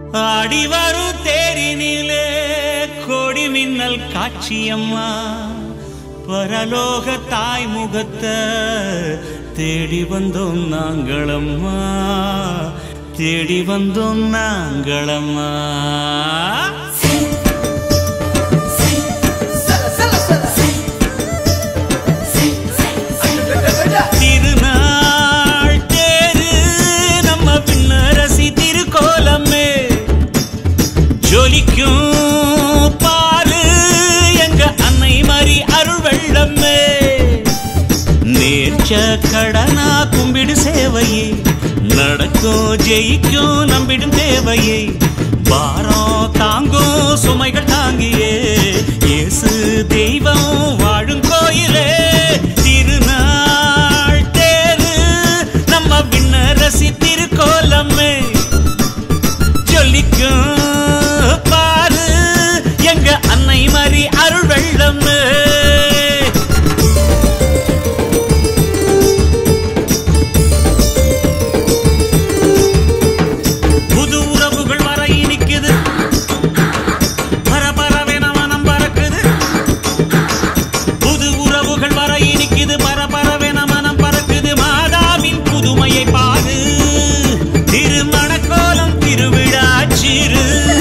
அடிவரும் தேரினிலே கொடி மின்னல் காட்சியம்மா பரலோக தாய் முகத்தை தேடி வந்தோம் நாங்களம்மா தேடி வந்தோம் நாங்களம்மா திருநாள் தேரு நம்ம பின்னரசி திருக்கோலமே ஜொலிக்கும் பாலு எங்க அன்னை மாதிரி அருள் வெள்ளமே நேர்ச்ச கடனா கும்பிடு சேவையே நடக்கும் ஜெயிக்கும் நம்பிடும் தேவையே பாரம் தாங்கும் சுமைகள் தாங்கியே இயேசு தெய்வம் வாழும் கோயிலே திருநாள் தேரு நம்ம விண்ணரசி திருக்கோலமே ஜொலிக்கும் பாரு எங்க அன்னை மாதிரி அருள் வெள்ளமே புது உறவுகள் வர இனிக்குது பரபரவென மனம் பறக்குது புது உறவுகள் வர இனிக்குது பரபரவென மனம் பறக்குது மாதாவின் புதுமையை பாரு திருமண கோலம் திருவிழா சிறு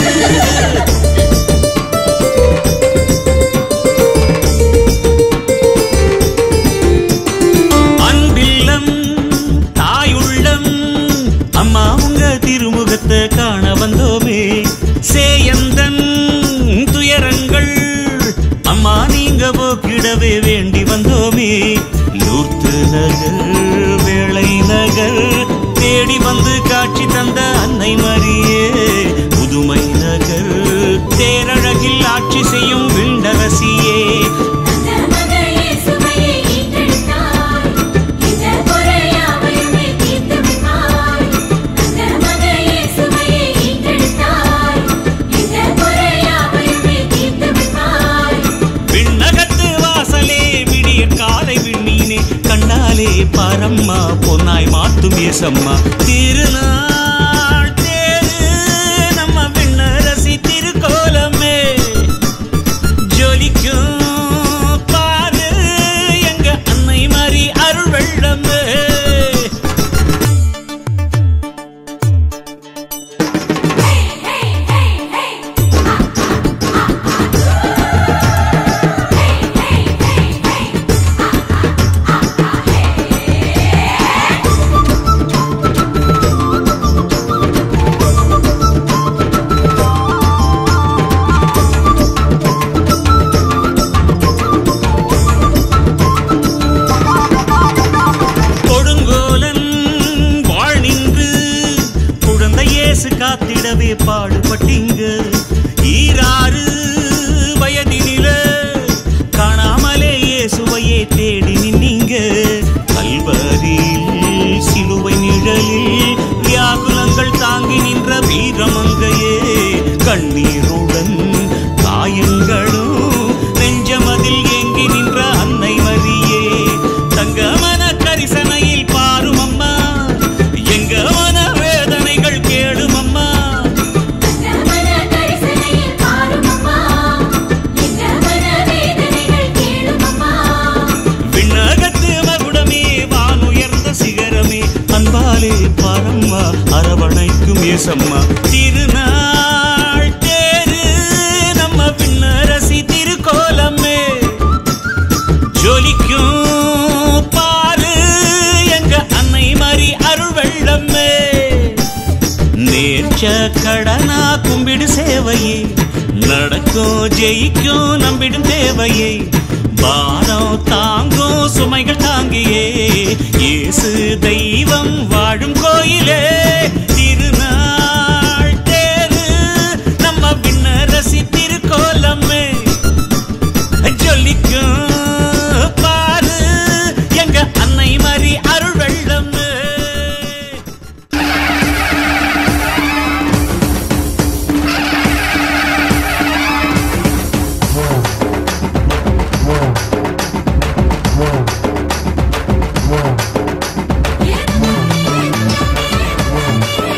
அன்பில்லம் தாயுள்ளம் அம்மா உங்க திருமுகத்தை காண வந்தோமே சேயந்தன் துயரங்கள் அம்மா நீங்க போக்கிடவே வேண்டி வந்தோமே லூர்த்து நகர் வேளை நகர் தேடி வந்து காட்சி தந்த அன்னை மரியே புதுமை நகர் தேரழகில் ஆட்சி செய்யும் விண்டரசியே விண்ணகத்து வாசலே விடிய காலை விண்ணீனே கண்டாலே பரம்மா பொன்னாய் மாத்தும் ஏசம்மா திருநாள் தேரு நம்ம விண்ணரசி திருக்கோலமே ஜொலிக்கும் பாரு எங்க அன்னை மாதிரி அருள் வெள்ளமே கொடுங்கோலன் வாழ் நின்று குழந்தை இயேசு காத்திடவே பாடுபட்டீங்க ஈராறு வயதினில காணாமலே இயேசுவையே தேடி நின்னீங்க கல்வரியில் சிலுவை நிழலில் வியாகுலங்கள் தாங்கி நின்ற வீரமங்கையே கண்ணீருடன் காயங்களும் நெஞ்சமதில் ஏங்கி நின்ற அன்னை மரியே தங்கமன கரிசனையில் பாரும் அம்மா எங்க மன வேதனைகள் கேடும் அம்மா விண்ணகத்து மகுடமே வானுயர்ந்த சிகரமே அன்பாலே பாரம்மா அரவணைக்கும் ஏசம்மா திருநாள் தேரு நம்ம விண்ணரசி திருக்கோலமே ஜொலிக்கும் பாரு எங்க அன்னை மாதிரி அருள் வெள்ளமே நேர்ச்ச கடனா கும்பிடு சேவையே நடக்கும் ஜெயிக்கும் நம்பிடும் தேவையே பாரம் தாங்கும் சுமைகள் தாங்கியே இயேசு தெய்வம் வாழும் கோயிலே திருநாள் தேரு நம்ம விண்ணரசி திருக்கோலமே ஜொலிக்கும் பாரு எங்க அன்னை மாதிரி அருள் வெள்ளமே Yeah.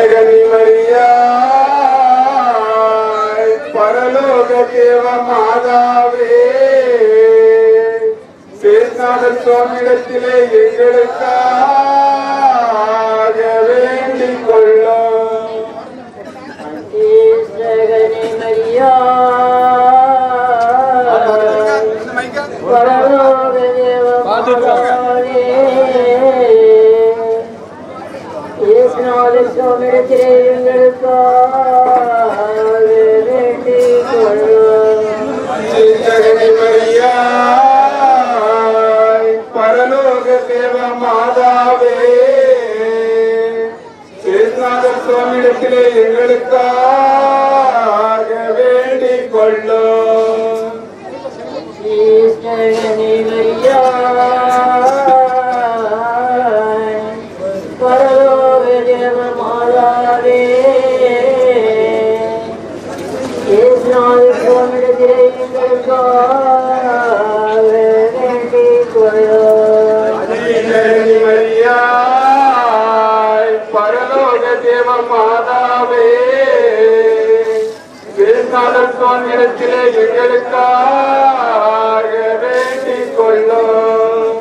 ஜகனி மரியாய் பரலோக தேவ மாதாவே சேத்நாதன் சுவாமியிடத்திலே எங்களுக்காக வேண்டிக் கொள்ளும் ஜகனி மரியா பரலோக தேவ மாதாவே, இயேசுநாதர் சுவாமியிடத்திலே எங்களுக்காக வேண்டிக் கொள்ளும். ஜகனி மரியாய் பரலோக தேவ மாதாவே சேத்நாதன் சுவாமியிடத்திலே எங்களுக்காக வேண்டிக் கொள்ளும் ஜகனி மரியா பரலோக தேவ மாதாவே, இயேசுநாதர் சுவாமியிடத்திலே எங்களுக்காக வேண்டிக் கொள்ளும். ஜகனி மரியாய் பரலோக தேவ மாதாவே சேத்நாதன் சுவாமியிடத்திலே எங்களுக்காக வேண்டிக் கொள்ளும்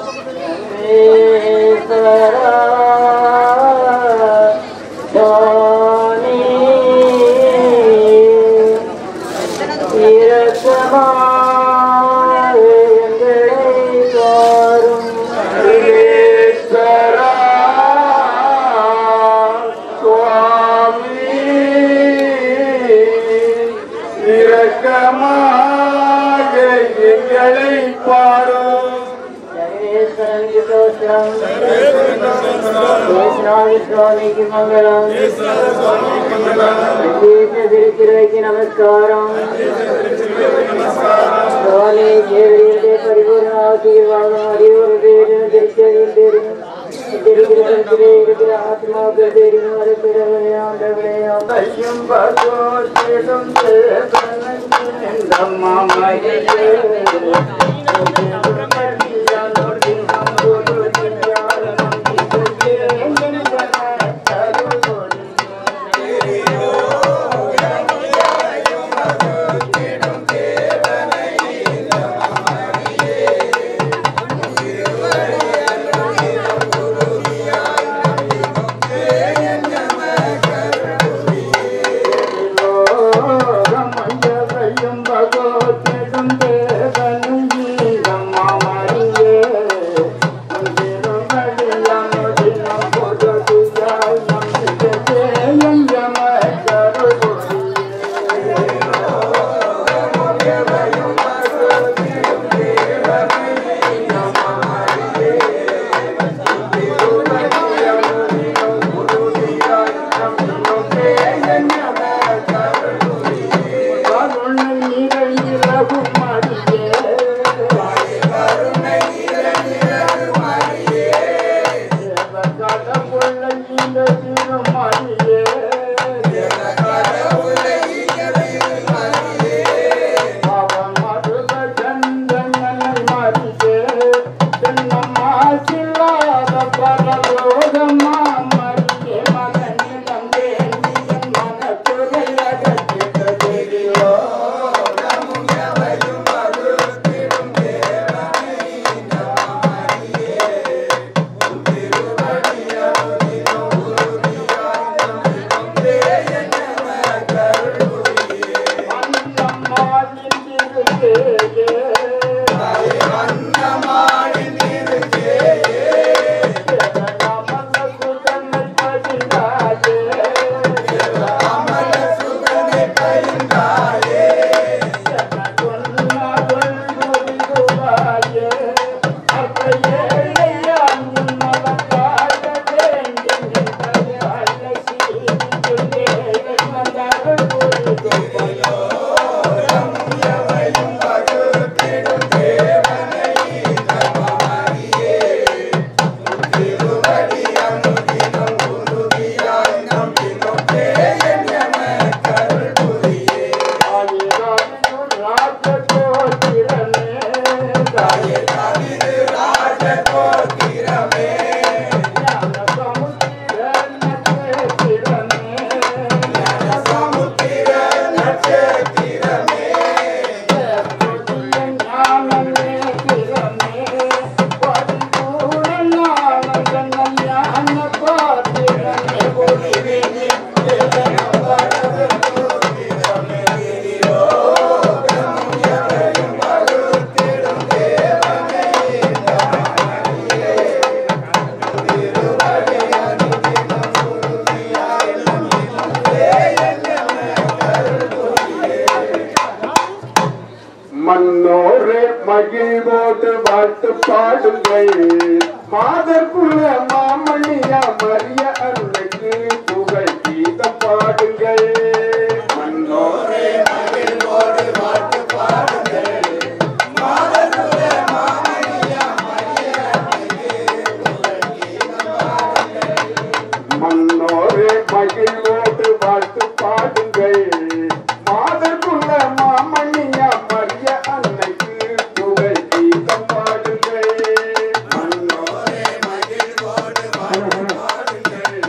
சர்வேஸ்வரா சுவாமி இரக்கமாக எங்களை பாரும் சுவாமிக்கு மங்களம் திருச்சிறைக்கு நமஸ்காரம் சுவாமி தேவரீருடைய பரிபூர்ண ஆசீர்வாதம் அறிவுறு பேரும் திருச்செவியில் தெரியும் திருக்கிறே இருக்கிற ஆத்மாவுக்கு தெரியும் வரப்பிடவே ஆண்டவரே ஐயம் பகோத்தேசம் பாட்டு பாடுங்கள் மாதற்குள்ள மாமணியா மரிய அன்னைக்கு புகழ் கீதம் பாடுங்கள் மன்னோரே மன்னோரே மகிழ்வோடு பாட்டு பாடுங்கள் மாதற்குள்ள மாமணியா மரிய அன்னைக்கு புகழ் கீதம் பாடுங்கள் மன்னோரே மகிழ்வோடு பாட்டு பாடுங்கள்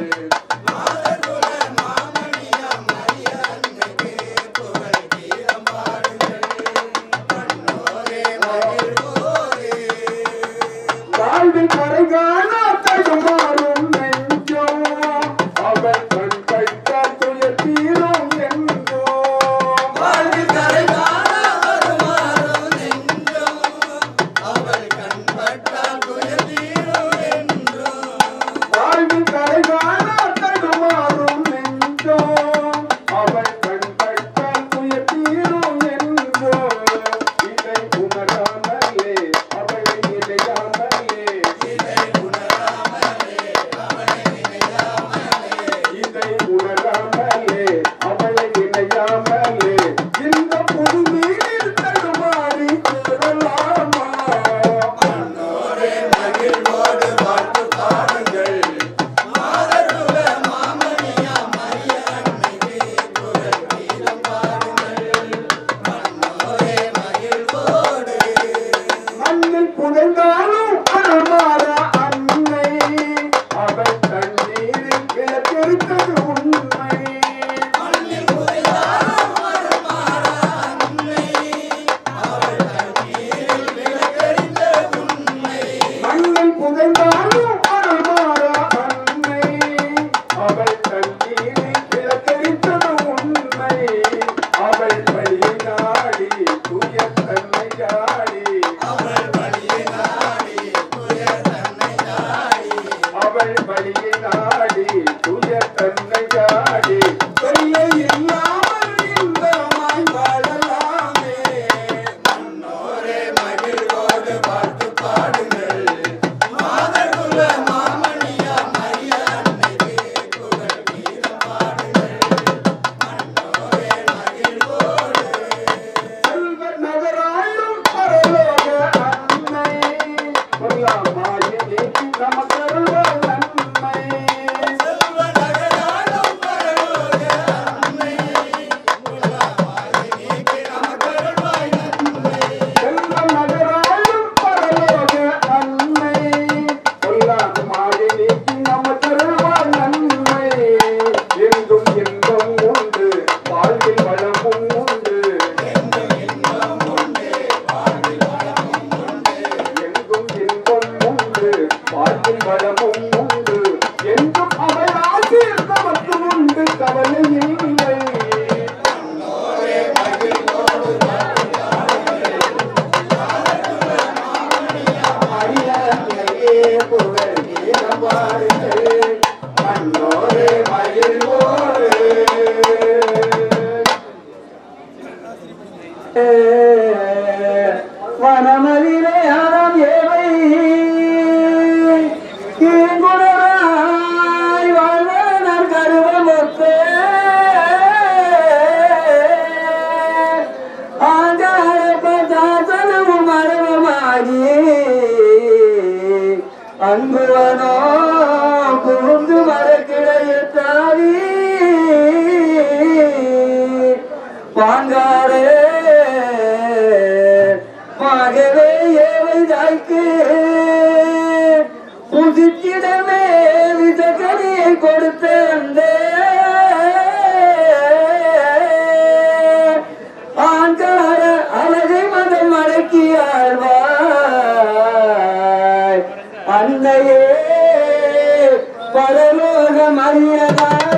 வாழ்வில் கரைகாண தடுமாறும் நெஞ்சம் அவள் கண் கட்ட துயர் தீரும் என்றோ வாழ்வில் வாழ்வில் கரைகாண தடுமாறும் நெஞ்சம் அவள் கண் கட்ட துயர் தீரும் என்றோ இதை உணராமலே அவளை நிலையாமலே இதை உணராமலே அவளை நினையாமலே இந்த புது நீரில் தடுமாறி கூறலாமா மண்ணில் புதைந்தாலும் அருமாறா அன்னை அவள் தண்ணீரில் கிழக்கெடுத்தது உண்மை மண்ணில் புதைந்தாலும் அருமாறா அன்னை அவள் தண்ணீரில் கிழக்கெடுத்தது உண்மை அவள் வழியை நாடி தூய தன்னை யாடி அவள் வழியை நாடி தூய தன்னை யாடி தொல்லை இல்லாமல் இன்பமாய் வாழலாமே செல்வர் நகராளும் பரலோக அன்னை பொல்லாமாயினே நமக்கருள்வ நன்மை செல்வர் நகராளும் பரலோக அன்னை பொல்லாமாயினே நமக்கருள்வ நன்மை எங்கும் இன்பம் உண்டு வாழ்வில் வளமும் உண்டு எங்கும் இன்பம் உண்டு வாழ்வில் வளமும் உண்டு என்றும் அவள் ஆசிர் நமக்கு உண்டு கவலை இல்லை மரியாதையே புகழ் கீதம் பாடுங்கள். மன்னோரே மகிழ்வோரே வனமதிலே ஆனாம் ஏவை தீங்குணராய் வாழ்வனர் கருவமொத்தே ஆங்கார பதாசனமும் மரபமாகி அங்குவனோ புகுந்து மரக்கிளையில் தாவி பாங்காரே பாகவே ஏவை தாய்க்கு புதித்திடமே விதக்கனியை கொடுத்த அந்த ஆங்கார அழகை மதம் அடக்கியாழ்வாய் அன்னையே பரலோக மரியதாயே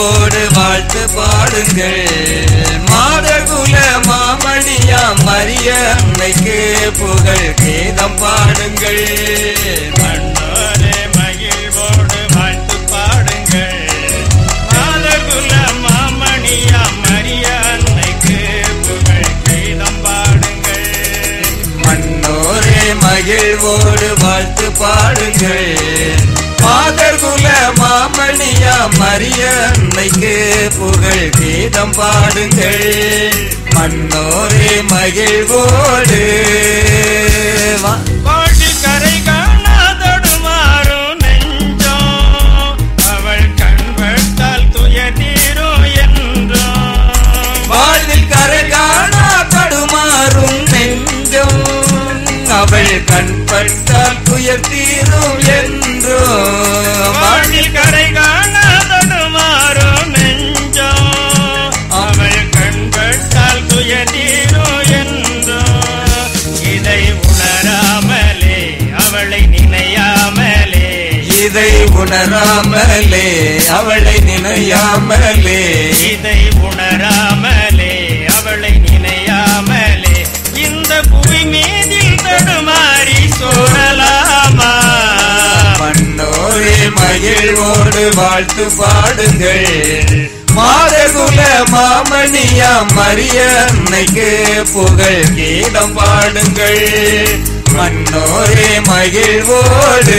மகிழ்வோடு வாழ்த்து பாடுங்கள் மாதகுல மாமணியா மரிய அன்னைக்கு புகழ் கீதம் பாடுங்கள் மன்னோரே மகிழ்வோடு வாழ்த்து பாடுங்கள் மாதகுல மாமணியா மரிய அன்னைக்கு புகழ் கீதம் பாடுங்கள் மன்னோரே மகிழ்வோடு வாழ்த்து பாடுங்கள் மாதர்குல மாமணியா மரிய அன்னைக்கு புகழ் கீதம் பாடுங்கள் மன்னோரே மகிழ்வோடு வா கோடி கரை காணாதொடு மாறும் நெஞ்சம் அவள் கண்பட்டால் துயர் தீரும் என்றும் வாழ்வில் கரை காணா தடுமாறும் நெஞ்சம் அவள் கண்பட்டால் துயர் தீரும் என்றோ வானில் கரை காணாதொடு மாறும் நெஞ்சம் அவள் கண்பட்டால் துயர் தீரும் என்றும் இதை உணராமலே அவளை நினையாமலே இதை உணராமலே அவளை நினையாமலே இதை உணராமலே அவளை நினையாமலே இந்த புவி மீதில் தடுமாறி சோழலாமா மன்னோரே மகிழ்வோடு வாழ்த்து பாடுங்கள் மாதகுல மாமணியா மரிய அன்னைக்கு புகழ் கீதம் பாடுங்கள் மன்னோரே மகிழ்வோடு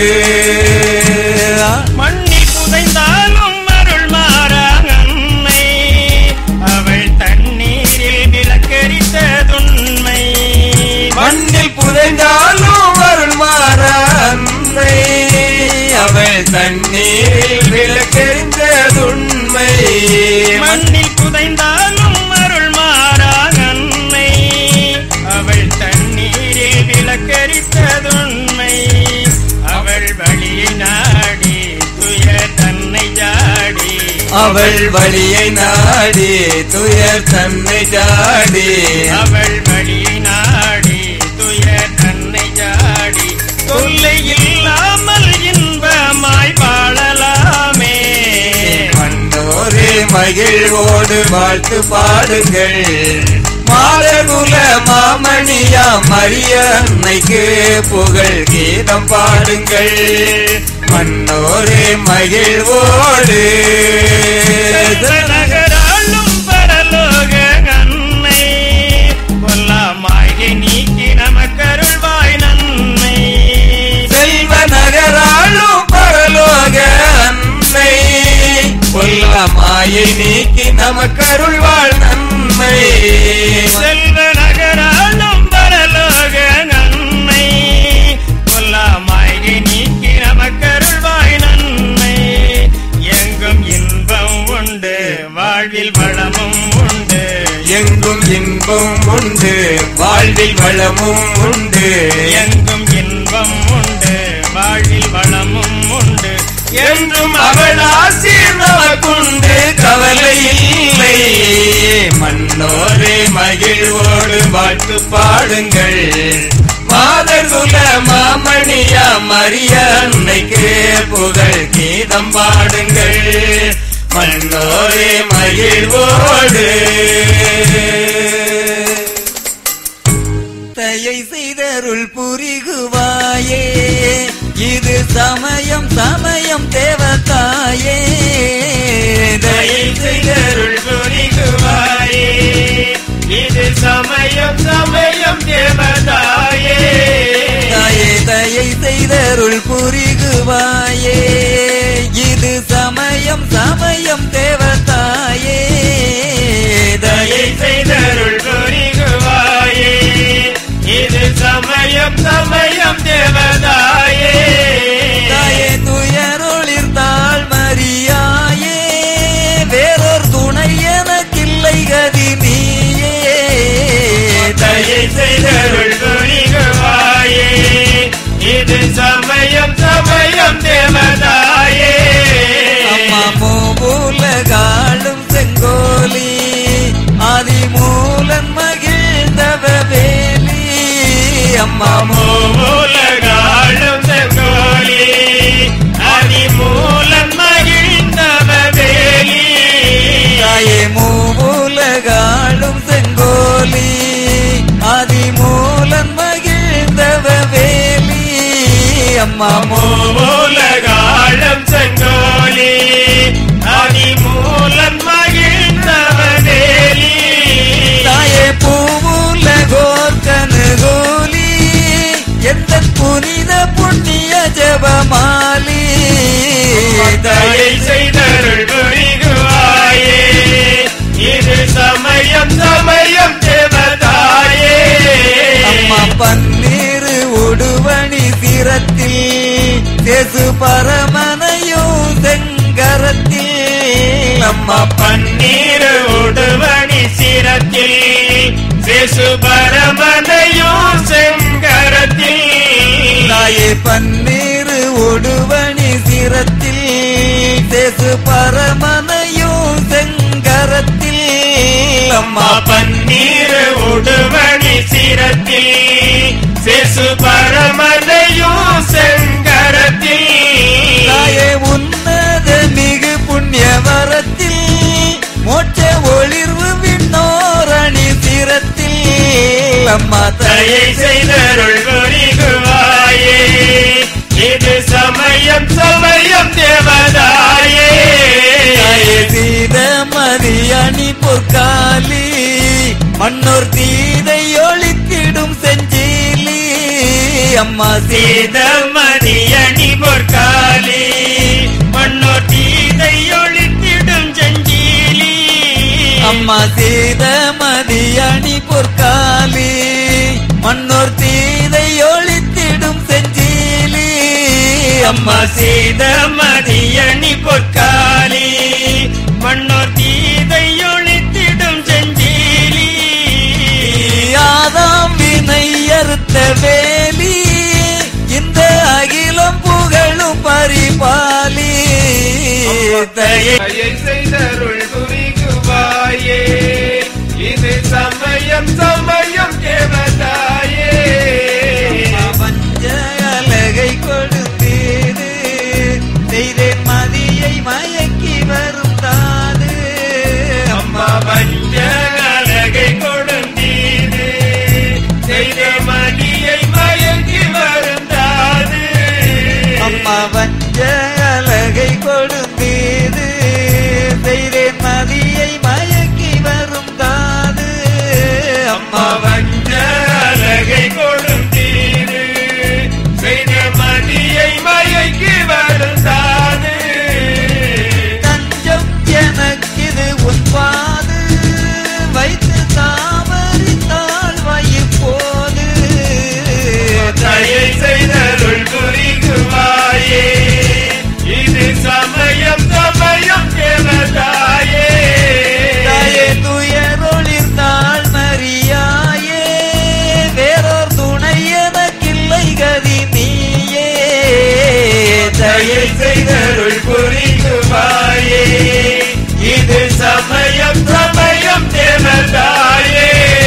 மண்ணில் புதைந்தாலும் அருள் மாறாங்கன்னை அவள் தண்ணீரில் விளக்கரித்ததுண்மை மண்ணில் புதைந்தாலும் அருள் மாற அன்னை அவள் தண்ணீரில் விளக்கெறிந்ததுண்மை மண்ணில் புதைந்தாலும் அருள் மாறாங்கன்னை அவள் தண்ணீரில் விளக்கரித்ததுண்மை அவள் வழியை நாடி துய தன்னை ஜாடி அவள் வழியை நாடி துயர் தன்னை ஜாடி அவள் வழியை நாடி துய தன்னை ஜாடி தொல்லை இல்லாமல் இன்பமாய் வாழலாமே மன்னோரே மகிழ்வோடு வாழ்த்து பாடுங்கள் மாலகுல மாமணியா மரிய அன்னைக்கு புகழ் கீதம் பாடுங்கள் மன்னோரே மகிழ்வோடு நகராளும் பரலோக அன்னை கொல்லாமாயை நீக்கி நமக்கருள்வாய் நன்மை செல்வ நகராளும் பரலோக அன்னை கொல்ல மாயை நீக்கி நமக்கருள்வாள் நன்மை செல்வ நகராளும் பரலோக நன்மை கொல்லாமாயை நீக்கி நமக்கருள்வாய் நன்மை எங்கும் இன்பம் உண்டு வாழ்வில் வளமும் உண்டு எங்கும் இன்பம் உண்டு வாழ்வில் வளமும் உண்டு எங்கும் இன்பம் உண்டு வாழ்வில் வளமும் உண்டு என்றும் அவள் ஆசீர் நமக்குண்டு கவலை இல்லை மன்னோரே மகிழ்வோடு வாழ்த்து பாடுங்கள் மாதகுல மாமணியா மரிய அன்னைக்கு புகழ் கீதம் பாடுங்கள் மன்னோரே மகிழ்வோடு தயை செய்தருள் புரிகுவாயே இது சமயம் சமயம் தேவதாயே தயை செய்தருள் புரிகுவாயே இது சமயம் சமயம் தேவதாயே தாயே தயை செய்தருள் புரிகுவாயே இது சமயம் சமயம் தேவதாயே தயை செய்தருள் புரிகுவாயே இது சமயம் சமயம் தேவதாயே தாயே துயரொளிர் தாழ் மரியாயே வேறொரு துணை எனக்கில்லை கதி நீயே தயை செய்தருள் புரிகுவாயே இது சமயம் சமயம் தேவதாயே அம்மா மூலகாலும் செங்கோலி அதிமூலன் மகிழ்ந்தவ வேலி அம்மா மூலகாலும் செங்கோலி அதிமூலன் மகிழ்ந்தவ வேலி அம்மா மூலகாலம் செங்கோலி அதிமூலன் மகிழ்ந்தவனேலி தாயே பூவுல கோர்கனுகோலி எந்த புனித புண்ணிய ஜபமாலி தயை செய்தருள் புரிகுவாயே இது சமயம் சமயம் தேவதாயே அம்மா பன்னீரு உடுவணி சிரத்தில் தேசு பரமனையும் செங்கரத்தில் அம்மா பன்னீர் உடுவணி சிரத்தில் சேசு பரமனையும் செங்கரத்தில் தாயே பன்னீரு உடுவணி சிரத்தில் தேசு பரமனையும் செங்கரத்தில் அம்மா அம்மா பன்னீர் உடுவணி சிரத்தில் சேசு பரமனையும் செங்கரத்தில் தாயே உன்னத மிகு புண்ணிய வரத்தில் மோட்ச ஒளிர்வு விண்ணோரணி சிரத்தில் அம்மா தயை செய்தருள் புரிகுவாயே இது சமயம் சமயம் தேவதாயே தாயே சீத மதியணி பொற்காலி மன்னோர் தீதை ஒளித்திடும் செஞ்சீலி அம்மா சீத சீதமதியணி பொற்காலி மண்ணோர் தீதை ஒழித்திடும் செஞ்சீலி அம்மா சீத மதியணி பொற்காலி மன்னோர் தீதை ஒளித்திடும் செஞ்சீலி அம்மா சீதமதியணி பொற்காலி மண்ணோர் தீதை ஒழித்திடும் செஞ்சீலி ஆதாம் வினை அறுத்த வேலி இந்த அகிலம் புகழும் பரிபாலி தயை தயை செய்தருள் புரிகுவாயே இது சமயம் சமயம் தேவதாயே பஞ்ச அலகை கொடுத்தீரு செய்தேன் மதியை மயக்கி வரும் தாது அம்மா பஞ்ச அழகை கொடுந்தீரு செய்த மதியை மயங்கி வருந்தாது அம்மா வஞ்ச அலகை கொடுத்தீரு செய்தேன் மதியை மயக்கி வரும் தாது அம்மா வஞ்ச அழகை கொடுந்தீரு செய்த மதியை மயங்கி வருந்தாது தஞ்சம் எனக்கிது உன் பாது வைத்து தாமரித்தால் வயிப்போது தயை செய்தருள் புரிகுவாயே இது சமயம் சமயம் தேவதாயே தாயே துயரொளிர்ந்தாள் மரியாயே வேறோர் துணை எனக்கில்லை கதி நீயே தயை செய்தருள் புரிகுவாயே இது சமயம் சமயம் தேவதாயே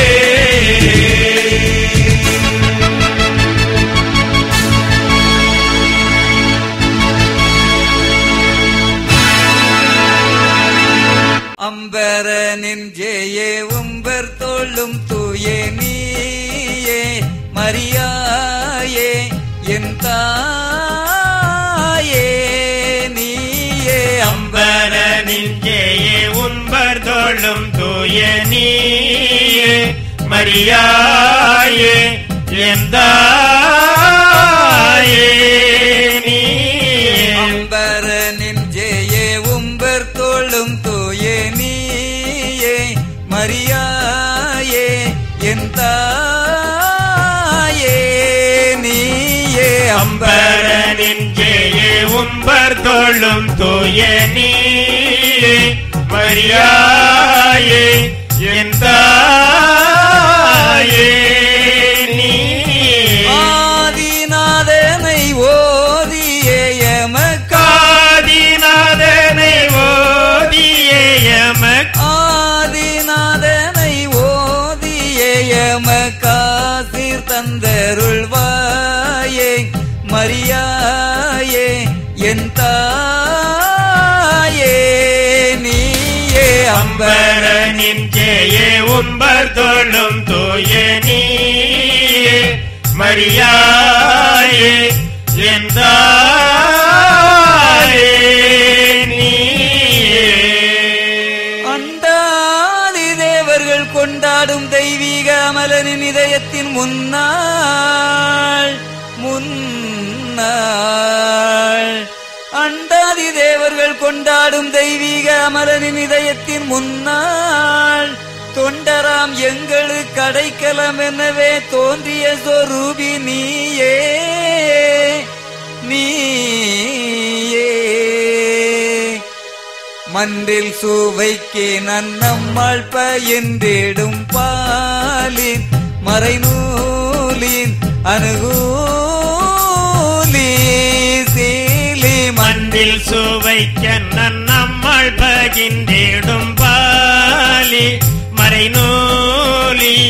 அம்பரனின் ஜெயே உம்பர் தோளும் தூயே நீயே மரியாயே என் தாயே நீயே அம்பரனின் ஜெயே உன்பர் தோளும் தூய நீயே மரியாயே எந்தாயே நீயே அம்பரனின் ஜெயே உம்பர் தோளும் தூயே நீயே மரியாயே என் தாயே நீயே அம்பரனின் ஜெயே உம்பர் தோளும் தூய நீயே மரியாயே எந்தாயே நீயே ஆதிநாதனை ஓதியே எமக்கு காதிநாதனை ஓதியே எமக்கு ஆதிநாதனை ஓதியே எமக்காசிர் தந்தருள்வாயே மரியாயே என் தாயே நீயே அம்பர அம்பரனின் ஜெயே உம்பர் தோளும் தூய நீயே மரியாயே என்றாலே நீயே அண்டாதி தேவர்கள் கொண்டாடும் தெய்வீக அமலனின் இதயத்தின் முன்னாள் முன்னாள் அண்டாதி தேவர்கள் கொண்டாடும் தெய்வீக அமலனின் இதயத்தின் முன்னாள் தொண்டராம் எங்களு கடைக்கலம் எனவே தோன்றிய சொரூபி நீயே நீயே மன்றில் சுவைக்கு நன்னம்மாள் பயந்திடும் பாலின் மறைநூலின் அனுகூலி சீலி மண்டில் சுவைக்க நன்னம்மாள் பகிர்ந்திடும் பாலி மறைநூலி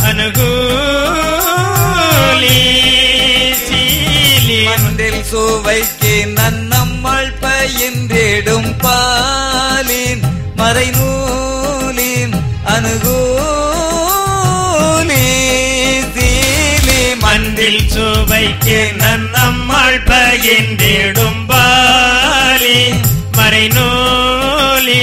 அனுகூலி சீலி மன்றில் சுவைக்கு நன்னம்மாள் பயந்திடும் பாலின் மறைநூலின் அனுகூலி சீலி மண்டில் சுவைக்கு நன்னம்மாள் பகிர்ந்திடும் பாலி மறைநூலி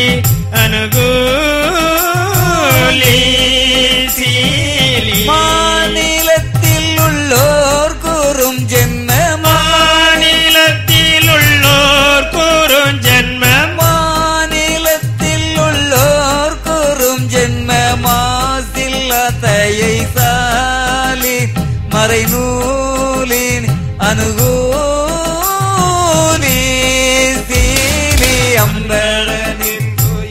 அனுகூலி சீலி மாநிலத்தில் உள்ளோர் கூறும் ஜென்மமா மாநிலத்தில் உள்ளோர் கூறும் ஜென்மம் மாநிலத்தில் உள்ளோர் கூறும் ஜென்ம மாசில்லத்தையை சாலி மறைநூலின் அனுகூலி சீலி அம்பரனின்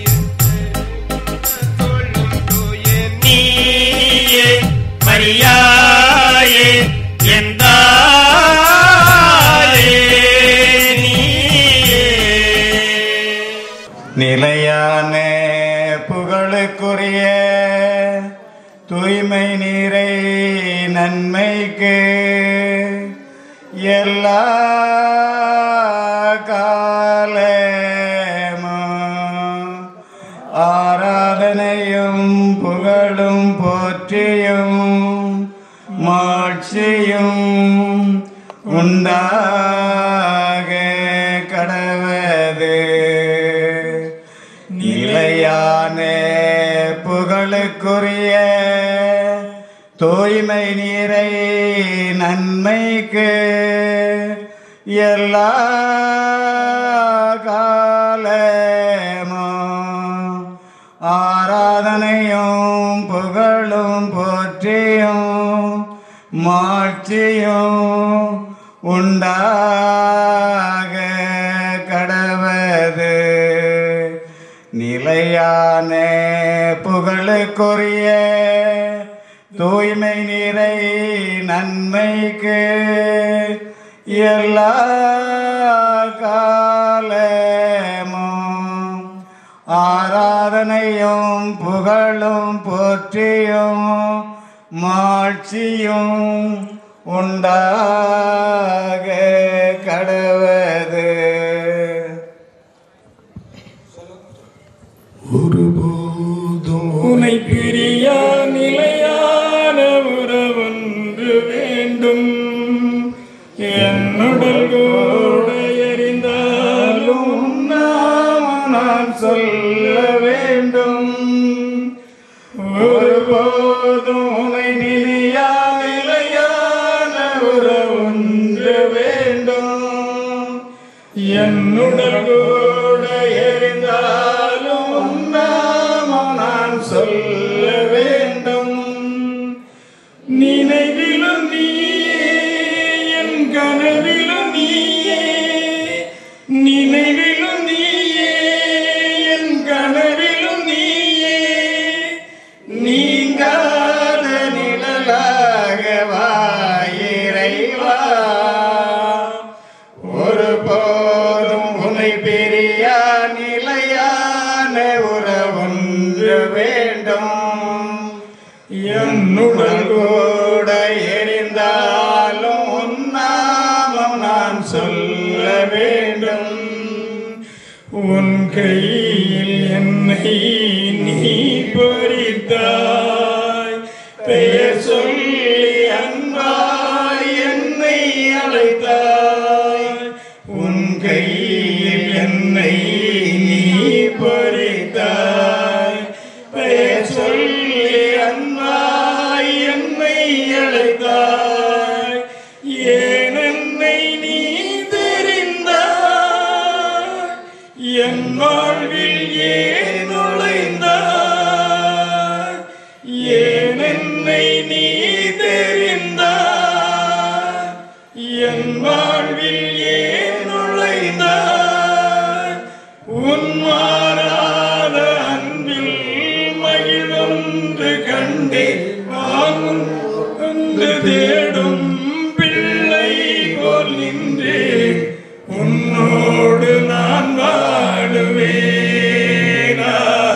நீயே மரியாயே எந்தாயே நீயே நிலையான புகழுக்குரிய தூய்மை நீரை நன்மைக்கு எல்லா காலமும் ஆராதனையும் புகழும் போற்றியும் மாட்சியும் உண்டாக கடவது நிலையான புகழுக்குரிய தூய்மை நீரை நன்மைக்கு எல்லா காலமும் ஆராதனையும் புகழும் போற்றியும் மாட்சியும் உண்டாக கடவது நிலையான புகழுக்குரிய தூய்மை நிறை நன்மைக்கு எல்லா காலமும் ஆராதனையும் புகழும் போற்றியும் மாட்சியும் உண்டாக கடவது ஒருபோதும் உனை பிரியா நிலையான உறவொன்று வேண்டும் என்னுடல் கூட எறிந்தாலும் நாம நான் சொல்ல வேண்டும் ஒருபோதும் உனை நினையா நிலையான உறவொன்று வேண்டும் என்னுடல் கூட எறிந்தாலும் நாமம் நான் சொல்ல வேண்டும் நினைவிலும் நீயே என் கனவிலும் நீயே நினைவிலும் நீயே என் கனவிலும் நீயே நீங்காத நிழலாக வாயிறைவா ஒரு போதும் உனை பிரியா நிலையான உறவொன்று வேண்டும் என்னுடன் கூட எரிந்தாலும் உன்னாமம் நான் சொல்ல வேண்டும் உன் கையில் என்னை நீ பொறித்தாய் பெயர் சொல்லி அன்பாய் என்னை அழைத்தாய் அழைத்தாய் ஏன் என்னை நீ தெரிந்தாய் என் வாழ்வில் ஏன் நுழைந்தாய் ஏன் என்னை நீ தெரிந்தாய் என் வாழ்வில் ஏன் நுழைந்தாய் உன் மாறாத அன்பில் மகிழொன்று கண்டேன் வாங்கும் வந்து தேடும் பிள்ளை போல் நின்றேன் உன்னோடு நான் வாழுவேனா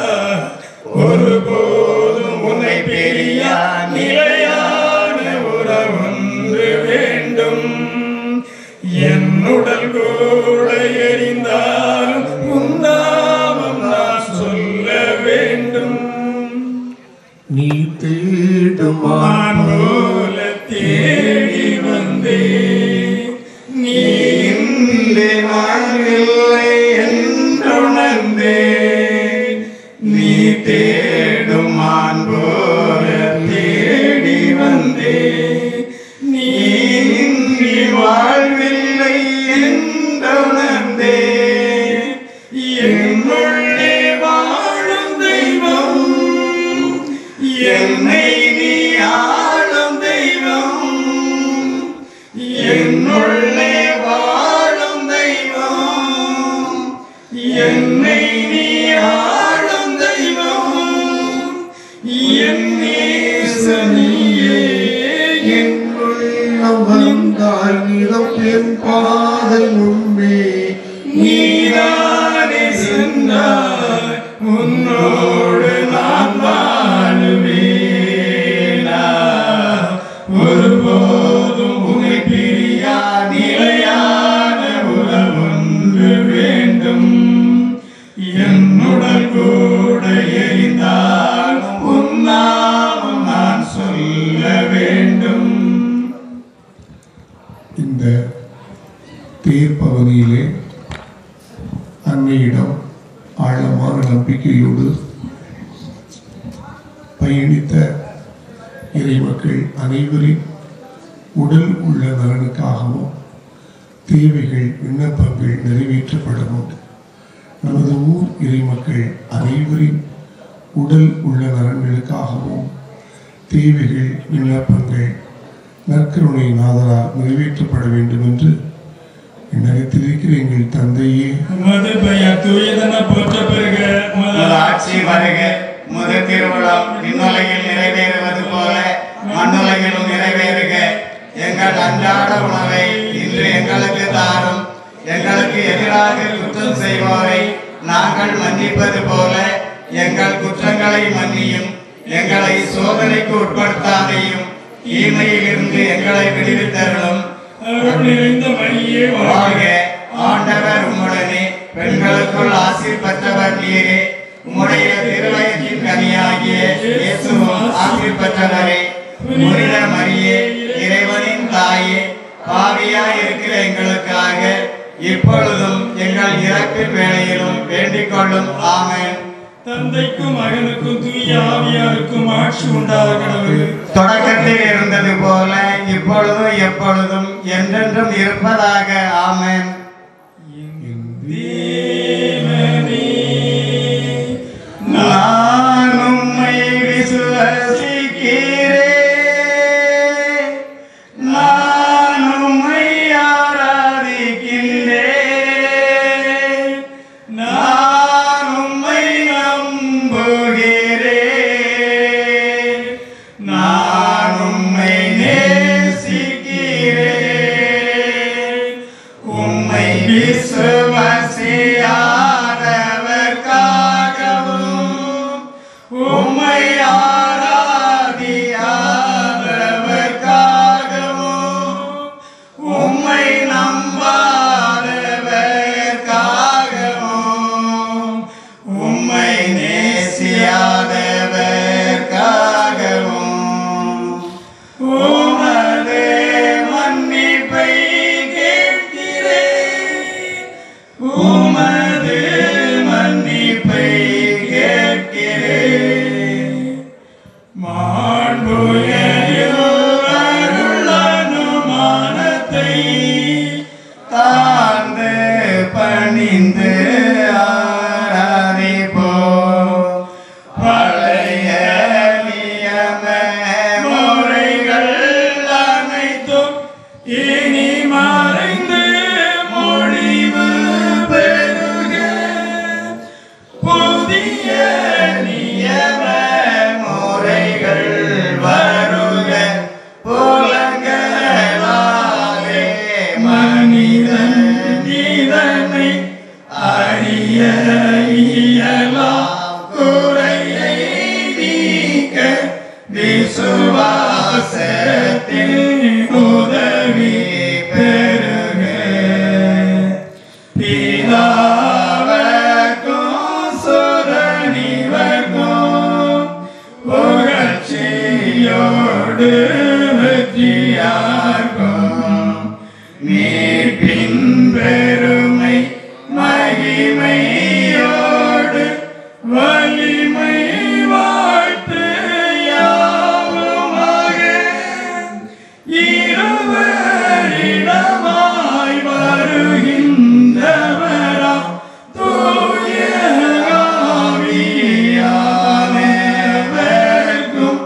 ஒருபோதும் உன்னை பெரியா நிலையான உறவொன்று வேண்டும் என்னுடல் கூட எரிந்தாலும் உன்னாமம் நான் சொல்ல வேண்டும் நீ தேடுமா நான் போல தேடி வந்தே நீ இன்றே வாழ்வில்லை என்றுணர்ந்தே நீ தேடுமான் போல தேடி வந்தே நீ இன்றி வாழ்வில்லை என்றுணர்ந்தே என்னுள்ளே வாழும் தெய்வம் என்னை நீ ஆளும் தெய்வம் என்னுள்ளே வாழும் தெய்வம் என்னை நீ ஆளும் தெய்வம் என் நேசனியே என் உள்ளம் வந்தால் நிலப்பெண் பாதை முன்பே நீதானே சென்றாய் உன்னோடு நான் வாழுவேனா ஒருபோதும் உன்னை பிரியா நிலையான உறவொன்று வேண்டும் என்னுடன் கூட எரிந்தால் உன்னாமம் நான் சொல்ல வேண்டும் இந்த தேர் பகுதியிலே அன்னையிடம் ஆழமான நம்பிக்கையோடு பயணித்த இறைமக்கள் அனைவரின் உடல் உள்ள நலனுக்காகவும் தேவைகள் விண்ணப்பங்கள் நிறைவேற்றப்படவும் நமது ஊர் இறைமக்கள் அனைவரின் உடல் உள்ள நலன்களுக்காகவும் தேவைகள் விண்ணப்பங்கள் நற்கருணை நாதரால் நிறைவேற்றப்பட வேண்டும் என்று இந்நகத்தில் இருக்கிற எங்கள் தந்தையே உமது பெயர் தூயதென போற்ற பெருக உமது உமது ஆட்சி வருக உமது திருவிழம் விண்ணுலகில் நிறைவேறுவது போல மண்ணுலகிலும் நிறைவேறுக எங்கள் அன்றாட உணவை இன்று எங்களுக்கு தாரும் எங்களுக்கு எதிராக குற்றம் செய்வோரை நாங்கள் மன்னிப்பது போல எங்கள் குற்றங்களை மன்னியும் எங்களை சோதனைக்கு உட்படுத்தாதையும் தீமையிலிருந்து எங்களை விடுவித்தருளும் அருள் நிறைந்த மரியே வாழ்க வாழ்க ஆண்டவர் உம்முடனே பெண்களுக்குள் ஆசீர் பெற்றவர் நீரே உம்முடைய திருவயத்தின் கனியாகிய இயேசுவும் ஆசீர் பெற்றவரே புனித மரியே இறைவனின் தாயே பாவியாய் இருக்கிற எங்களுக்காக இப்பொழுதும் எங்கள் இறப்பின் வேளையிலும் வேண்டிக் கொள்ளும் ஆமென் தந்தைக்கும் மகனுக்கும் தூய ஆவியாருக்கும் ஆட்சி உண்டாக கடவுள் தொடக்கத்தில் இருந்தது போல இப்பொழுதும் எப்பொழுதும் என்றென்றும் இருப்பதாக ஆமென் நான் உம்மை விசுவசிக்கிறேன் நான் உம்மை ஆராதிக்கின்றேன் நான் உம்மை நம்புகிறேன் நான் உம்மை நேசிக்கிறேன் உம்மை பணிந்து ஆராதிப்போம் பழைய நியம முறைகள் அனைத்தும் இனி மறைந்து மொழிவு பெருக புதிய நியம முறைகள் வருக புலங்களாலே மனிதன் இதனை அறிய இயலாம் குறையை நீக்க விசுவாசத்தில் உதவி பெருக பிதாவர்க்கும் சுரனிவர்க்கும் புகழ்ச்சியோடு வெற்றியார்க்கும் மீட்பின் பெருமை மகிமையோடு வலிமை வாழ்த்து யாவுமாக இருவரிடமாய் வருகின்றவரா தூய ஆவியானவர்க்கும்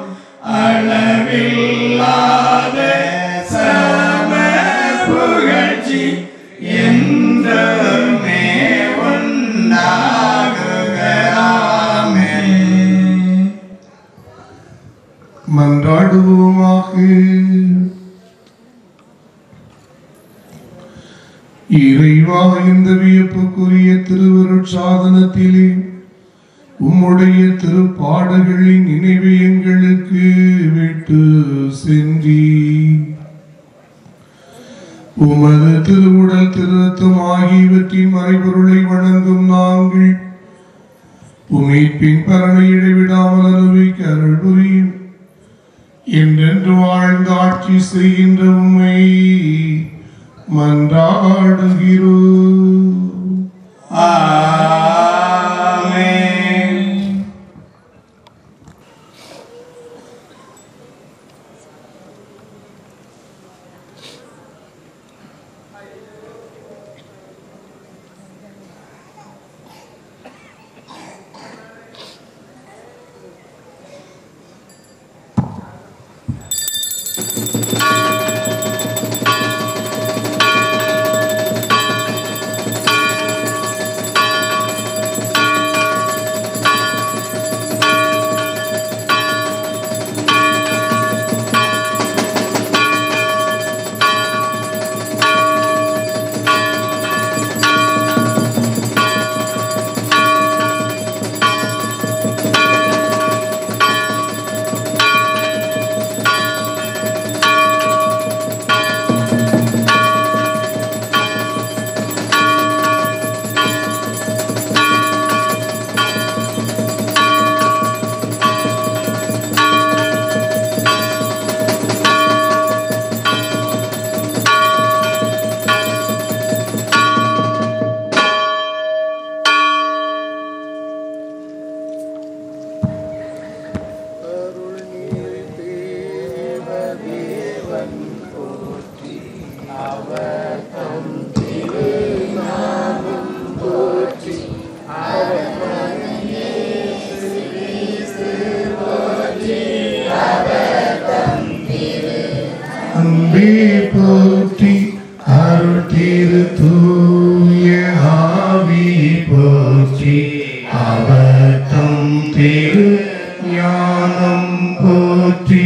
அளவில்லாத சம புகழ்ச்சி என்றுமே உண்டாகுக ஆமென். மன்றாடுவோமாக இறைவா இந்த வியப்புக்குரிய திருவருட்சாதனத்திலே உம்முடைய திருப்பாடுகளின் நினைவு எங்களுக்கு விட்டு சென்றி உமது திருவுடல் திருத்தம் ஆகியவற்றின் மறைபொருளை வணங்கும் நாங்கள் உமைப்பின் பலனை இடைவிடாமல் அனுபவிக்க அருள் புரியும் என்றென்று வாழ்ந்து ஆட்சி செய்கின்ற உண்மை மன்றாடுகிறோம் ஆமென். அன்பே போற்றி அருள் திரு தூய ஆவி போற்றி அவத்தம் திரு ஞானம் போற்றி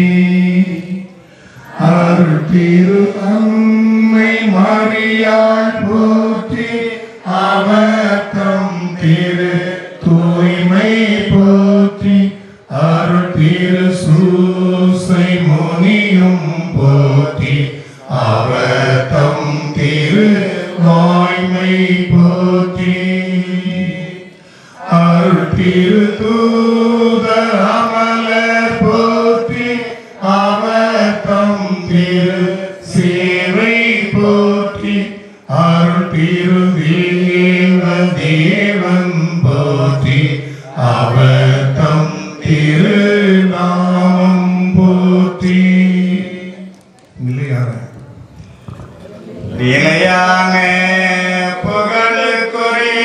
அருள் திரு அம்மை மரியாள் போற்றி அவத்தம் திரு தூய்மை போற்றி அருள் திரு சூசை முனியும் போற்றி அவத்தம் திரு வாய்மை போற்றி அருள் திரு தூத அமலர் போற்றி அவத்தம் திரு சேவை போற்றி அருள் திரு தேவ தேவன் போற்றி அவத்தம் திரு நாமம் போற்றி இல்லையாரா நிலையான புகழுக்குரிய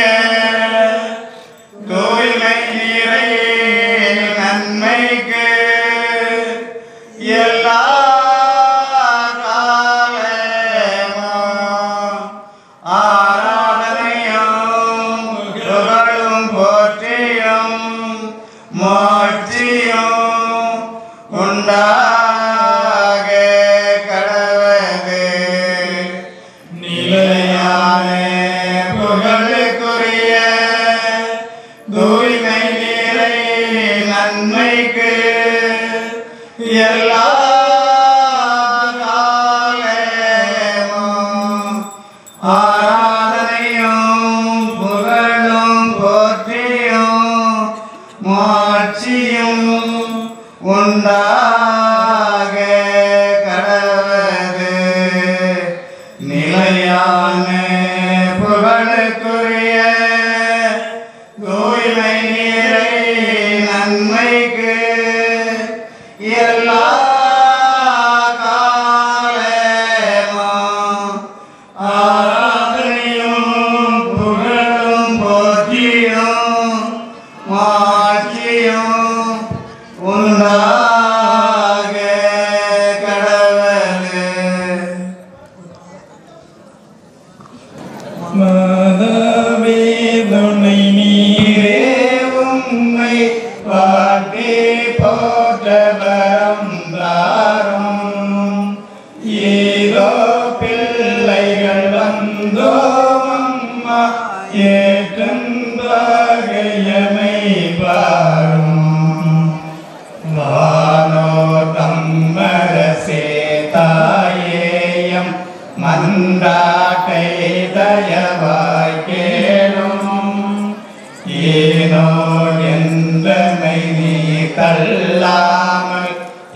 ஈரோ பிள்ளைகள் வந்தோம் அம்மா ஏற்றும் வகையமை பாரும் வானோ தம்மரசே தாயேயம் மந்தாட்டை தயவாய் கேளும் ஏனோ என்றமை நீ தள்ளாமல்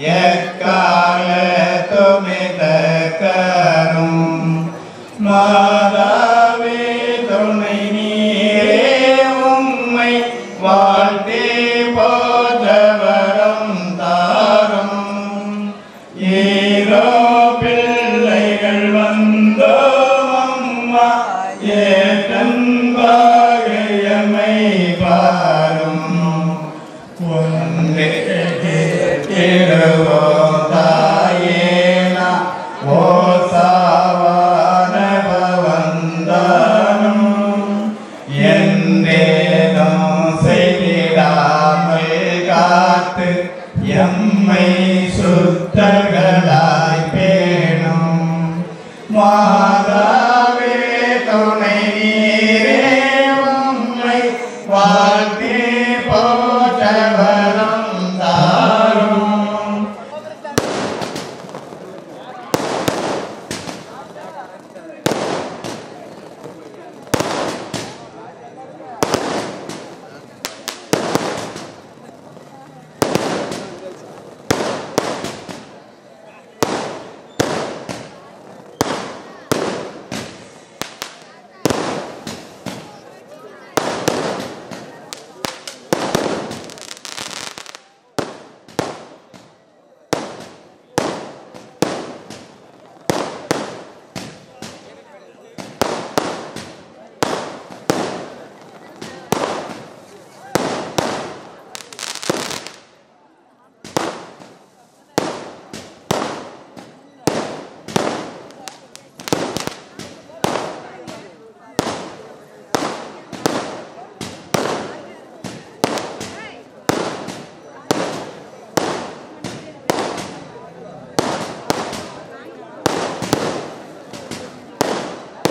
எக்காலத்துமிதக்கரும் மாதாவே துணை நீரே உம்மை வாழ்த்தே போதவரம் தாரும் ஈரோ பிள்ளைகள் வந்தோம் அம்மா ஏற்றன் பாகையமை பாரும் ஒன்றே திருவோதாயேனா ஓ சாவானவ வந்தானும் என்றேனும் செய்திடாமல் காத்து எம்மை சுத்தர்களாய் பேணும் மாதாவே துணை நீரே உம்மை வாழ்த்தே போற்றவரம் தாரும்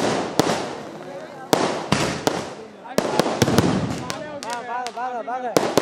வாங்க வாங்க